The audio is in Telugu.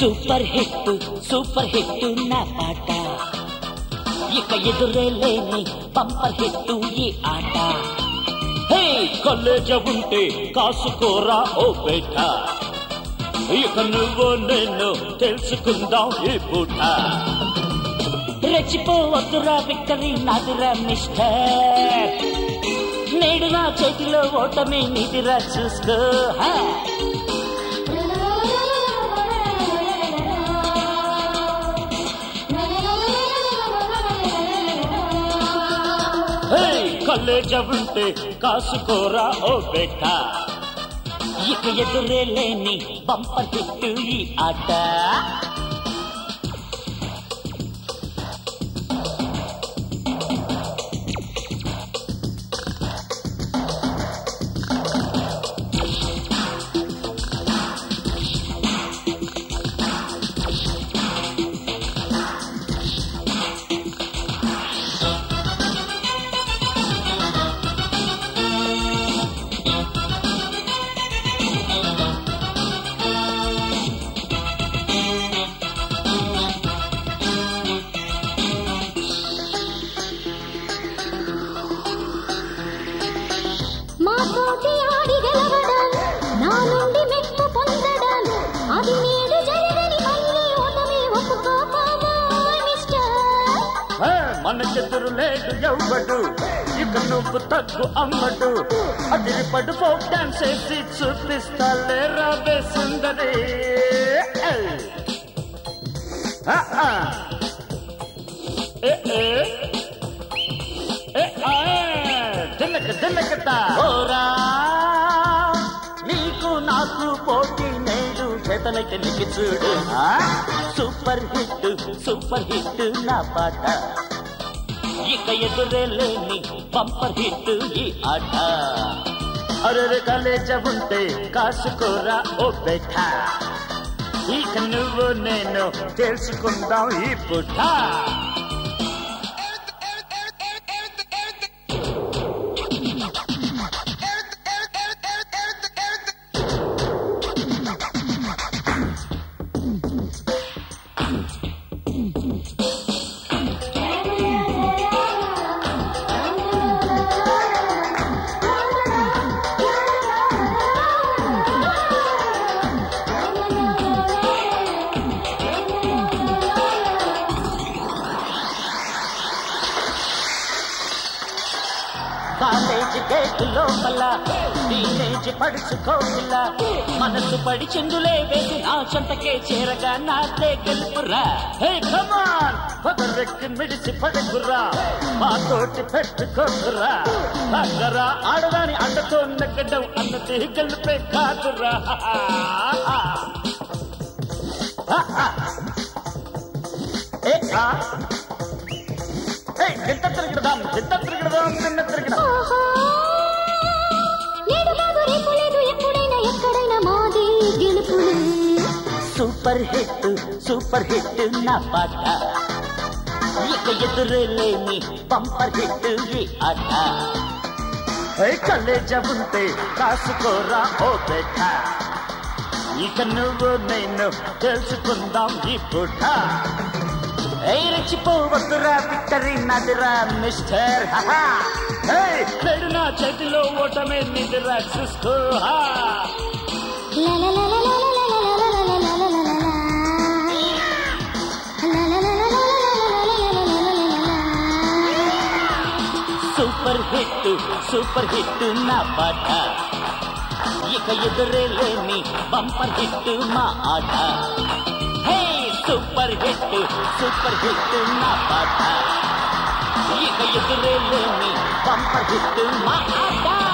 సూపర్ హిట్ సూపర్ హిట్ నా పాట ఇక ఎదురే లేని బంపర్ హిట్ ఈ ఆట హే కలేజ ఉంటే కాసుకోరా ఓ బేట ఇక నువ్వు నేను తెలుసుకుందాం ఈ పూట రెచ్చిపోవద్దురా విక్టరీ నాదిరా మిస్టర్ నేడు నా చేతిలో ఓటమి నిధిరా చూసుకో హా హే కలేజ ఉంటే కాసుకోరా ఓ బేట ఇక ఎదురే లేని బంపర్ హిట్ ఈ ఆట మా తోటి ఆడి గెలవడం నా నుండి మెప్పు పొందడం అది నేడు జరగని మళ్ళీ ఓటమి ఒప్పుకోపోవా మిస్టర్ హే, మనకెదురు లేడు ఎవ్వడు ఇక నువ్వు తగ్గు అమ్మడు అదిరిపడు ఫోక్ డాన్స్ వేసి చూపిస్తా లేరా బే సుందరి ఏయ్. ఆ, ఆ. ఏ, ఏ. ఏ, ఆ. దిన్నక దిన్నకట ఓరా నీకు నాకు పోటీ నేడు చేతనైతే నీకు చూడు ఆ? సూపర్ హిట్ సూపర్ హిట్ నా పాట ఇక ఎదురే లేని బంపర్ హిట్ ఈ ఆట అరే కలేజ ఉంటే కాసుకోరా ఓ బెఠ ఇక నువ్వు నేను తెలుసుకుందాం ఈ పుట్ట కాలేజీ గేట్ లోపల టీనేజ్ పడుచుకోపిల్ల మనసు పడి చెందులే వేసి నా చెంతకే చేరగా నాదే గెలుపురా హే కమాన్ పదరెక్కి మిడిసి పడుకురా మా తోటి పెట్టుకోకురా అక్కరా ఆడదాని అండతో నెగ్గడం అన్నది గెలుపే కాదురా ఏ ఆ ఏయ్, గింత తిరగడదాం గింత తిరగడదాం నిన్న తిరగడం ఆహా నేడు కాదు రేపు లేదు ఎప్పుడైనా ఎక్కడైనా మాది గెలుపులు సూపర్ హిట్ సూపర్ హిట్ నా పాట ఇక ఎదురే లేని బంపర్ హిట్ ఈ ఆట కలేజ ఉంటే కాసుకోరా ఓ బేట ఇక నువ్వు నేను తెలుసుకుందాం ఈ పూట ఏయ్ రెచ్చిపోవద్దురా విక్టరీ నదిరా మిస్టర్ హహా ఏయ్ నేడు నా చేతిలో ఓటమే నిదిరా చూసుకో హా లా లా లా లా లా లా లా లా లా లా లా లా లా లా. లా లా లా లా లా లా లా లా లా లా లా లా లా. సూపర్ హిట్ సూపర్ హిట్ నా పాట ఇక ఎదురే లేని బంపర్ హిట్ మా ఆట హే సూపర్ హిట్ సూపర్ హిట్ నా పాట ఇక ఎదురే లేని బంపర్ హిట్ మా ఆట